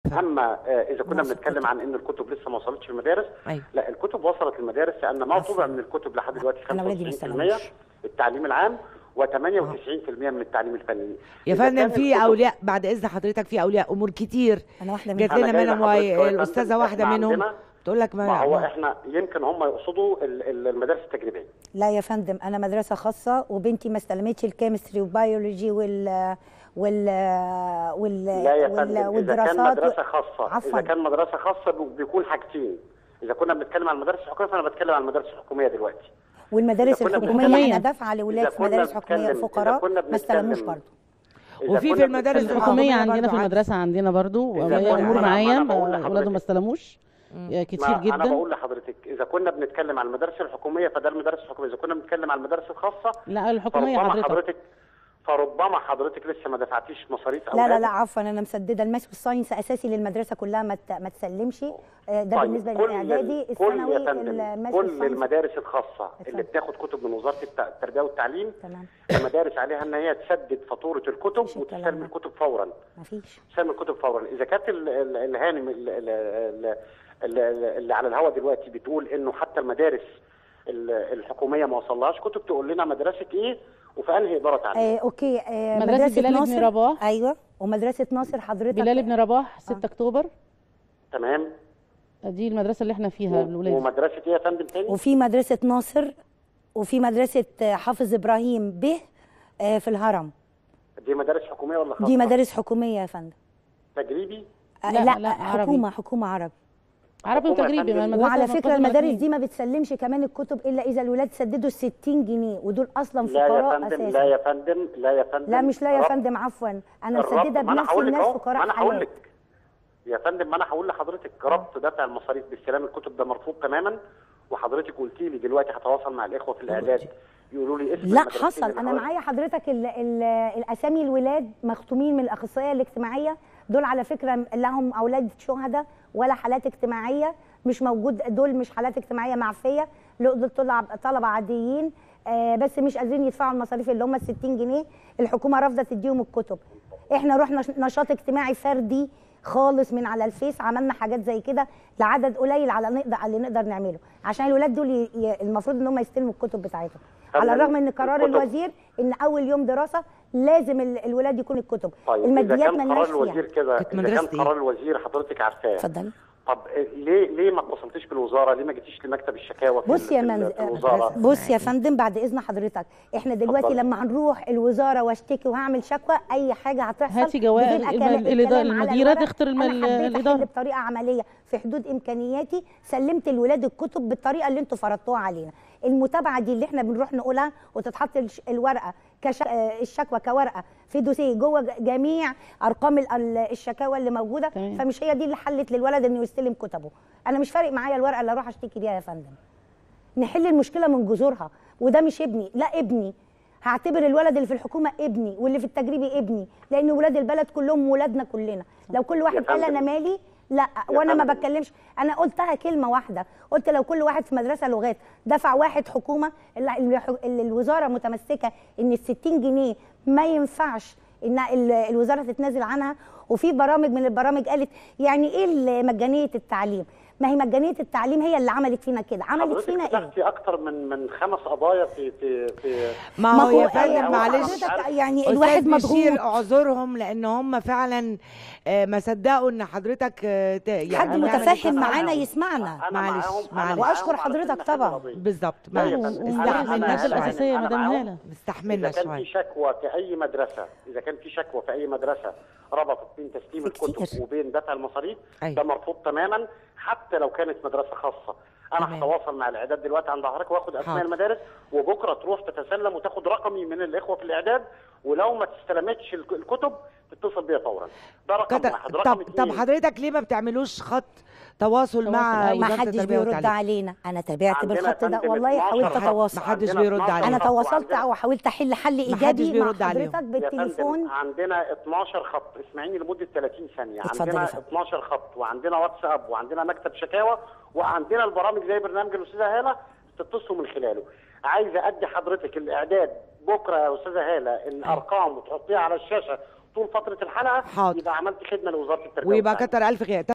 اما آه، اذا كنا نقص بنتكلم الكتب. عن ان الكتب لسه ما وصلتش المدارس أيوة. لا الكتب وصلت المدارس لان ما عفوا. طبع من الكتب لحد دلوقتي أنا ولادي 95% بيستلموش. التعليم العام و98% من التعليم الفني يا إذا فندم كان في الكتب- اولياء بعد اذن حضرتك في اولياء امور كتير انا واحده جات منهم أنا لنا جاي منهم لحضرتك واي- أهو يا فندم. الاستاذه واحده إحنا منهم عندنا- تقول لك ما, ما هو ما احنا يمكن هم يقصدوا ال- ال- المدارس التجريبيه لا يا فندم انا مدرسه خاصه وبنتي ما استلمتش الكيمستري والبيولوجي وال وال وال لا يا وال- فندم اذا كان والدراسات مدرسه خاصه عفوا اذا كان مدرسه خاصه بي- بيكون حاجتين اذا كنا بنتكلم عن المدارس الحكوميه فانا بتكلم عن المدارس الحكوميه دلوقتي والمدارس إذا كنا الحكوميه بنتكلم- انا دافعه لاولاد إذا في كنا مدارس حكوميه بنتكلم- إذا فقراء كنا ما استلموش بنتكلم- برضه إذا وفي كنا في المدارس بنتكلم- الحكوميه برضو عندنا في عكس. المدرسه عندنا برضو إذا اولياء كنا- امور أنا- معايا أنا بقول اولادهم لحضرتك. ما استلموش كتير ما انا جدا بقول لحضرتك اذا كنا بنتكلم عن المدارس الحكوميه فده المدارس الحكوميه اذا كنا بنتكلم عن المدارس الخاصه لا الحكوميه فربما حضرتك حضرتك فربما حضرتك لسه ما دفعتيش مصاريف لا لا أولادك. لا عفوا انا مسدده الماس والساينس اساسي للمدرسه كلها ما ت- ما تسلمش آه، ده طيب، بالنسبه كل للاعدادي ال- كل الثانوي يا فندم الماس كل والساينس المدارس الخاصه اللي اتفضل. بتاخد كتب من وزاره الت- التربيه والتعليم تمام المدارس عليها ان هي تسدد فاتوره الكتب مفيش الكلام وتستلم ده. الكتب فورا ما فيش تستلم الكتب فورا اذا كانت ال- ال- الهانم ال- ال- ال- ال- اللي على الهوا دلوقتي بتقول انه حتى المدارس ال- الحكوميه ما وصلهاش كتب تقول لنا مدرسه ايه وفي انهي اداره تعليم آه اوكي آه مدرسة بلال بن ناصر رباح. ايوه ومدرسه ناصر حضرتك بلال بن رباح 6 اكتوبر تمام دي المدرسه اللي احنا فيها الاولاد ومدرسه ايه يا فندم تاني وفي مدرسه ناصر وفي مدرسه آه، حافظ ابراهيم به آه، في الهرم دي مدارس حكوميه ولا خاصه دي مدارس حكوميه يا فندم تجريبي آه، لا، لا, لا، عربي. حكومه حكومه عربي عربي حكومة وتجريبي يا ما فندم. المدرسه وعلى المفروض فكره المدارس الاتنين. دي ما بتسلمش كمان الكتب الا اذا الولاد سددوا ال 60 جنيه ودول اصلا لا يا فقراء فندم اساسا لا يا فندم لا يا فندم لا مش لا يا رب- فندم عفوا انا الربط- مسدده ما أنا بنفس هقول لك الناس أهو، ما فقراء انا هقول حالات لك يا فندم ما انا هقول لحضرتك ربط دفع المصاريف باستلام الكتب ده مرفوض تماما وحضرتك قلتي لي دلوقتي هتواصل مع الاخوه في الاعداد يقولوا لي اسم لا المدرستين حصل اللي انا حضرتك- معايا حضرتك ال ال الاسامي الولاد مختومين من الاخصائيه الاجتماعيه دول على فكره لهم اولاد شهداء ولا حالات اجتماعيه مش موجود دول مش حالات اجتماعيه معفيه دول طلع طلبه عاديين آه بس مش قادرين يدفعوا المصاريف اللي هم ال 60 جنيه الحكومه رافضه تديهم الكتب احنا رحنا نشاط اجتماعي فردي خالص من على الفيس عملنا حاجات زي كده لعدد قليل على نقدر على اللي نقدر نعمله عشان الولاد دول ي- ي- المفروض ان هم يستلموا الكتب بتاعتهم على فندم، الرغم ان قرار الكتب- الوزير ان اول يوم دراسه لازم ال- الولاد يكون الكتب طيب الماديات اذا كان ملناش قرار الوزير فيها كده كانت اذا مدرسة كان إيه؟ قرار الوزير حضرتك عارفاه اتفضلي طب ليه ليه ما اتصلتيش بالوزاره ليه ما جيتيش لمكتب الشكاوى في بص يا ال- منز... في الوزاره بص يا فندم بعد اذن حضرتك احنا دلوقتي اتفضلي. لما هنروح الوزاره واشتكي وهعمل شكوى اي حاجه هتحصل هاتي جواب بدون الم- أكل- الإدارة- الكلام على المديرة الورق. تختار الم- أنا حبيت الإدارة. أحل بطريقه عمليه في حدود امكانياتي سلمت الولاد الكتب بالطريقه اللي انتوا فرضتوها علينا المتابعه دي اللي احنا بنروح نقولها وتتحط الش- الورقه كش... آه، الشكوى كورقه في دوسيه جوه ج- جميع ارقام ال- ال- الشكاوى اللي موجوده تمام. فمش هي دي اللي حلت للولد انه يستلم كتبه انا مش فارق معايا الورقه اللي اروح اشتكي بيها يا فندم نحل المشكله من جذورها وده مش ابني لا ابني هعتبر الولد اللي في الحكومه ابني واللي في التجريبي ابني لان ولاد البلد كلهم ولادنا كلنا لو كل واحد قال فندم. انا مالي لا وانا ما فندم. بتكلمش انا قلتها كلمه واحده قلت لو كل واحد في مدرسه لغات دفع واحد حكومه اللي اللي الوزاره متمسكه ان ال 60 جنيه ما ينفعش ان ال- الوزاره تتنازل عنها وفي برامج من البرامج قالت يعني ايه مجانيه التعليم ما هي مجانيه التعليم هي اللي عملت فينا كده عملت حضرتك فينا ايه فتحتي اكتر من من خمس قضايا في في في ما هو يا إيه، فندم معلش حضرتك يعني أستاذ الواحد بشير مضغوط اعذرهم لان هم فعلا آه، ما صدقوا ان حضرتك آه، ت- يعني حد يعني متفاهم تتفاهم. معانا يسمعنا أنا معلش، معاهم- أنا معلش. معاهم وأشكر على حضرتك كل حاجة طبعاً. قضية. بالظبط لا يا معلش فندم. ونعرف استحملنا الناس أنا- الأساسية أنا مدام معاهم. هالة استحملنا اذا كان شويه في شكوى في اي مدرسه اذا كان في شكوى في اي مدرسه ربطت بين تسليم في الكتب كتير. وبين دفع المصاريف أيوة. ده مرفوض تماما حتى لو كانت مدرسه خاصه انا تمام. هتواصل مع الاعداد دلوقتي عند حضرتك واخد اسماء حاضر. المدارس وبكره تروح تتسلم وتاخد رقمي من الاخوه في الاعداد ولو ما تستلمتش الك- الكتب تتصل بيا فورا ده رقم كده- واحد رقم طب اتنين طب حضرتك ليه ما بتعملوش خط تواصل مع تواصل، أيوة. ما وزاره حدش التربيه بيرد والتعليم علينا انا تابعت عندنا بالخط ده فندم والله 12 حاولت خط. اتواصل ما حدش عندنا بيرد 12 علينا. انا خط تواصلت وعندنا- وحاولت احل حل حدش ايجابي مع بيرد عليهم. حضرتك يا فندم بالتليفون عندنا 12 خط اسمعيني لمده 30 ثانيه اتفضل يا عندنا فندم. 12 خط وعندنا واتساب وعندنا مكتب شكاوى وعندنا البرامج زي برنامج الاستاذه هاله تتصلوا من خلاله عايزه ادي حضرتك الاعداد بكره يا استاذه هاله الارقام وتحطيها على الشاشه طول فتره الحلقه حاضر. يبقى عملت خدمه لوزاره التربيه ويبقى والتعليم. كتر الف خير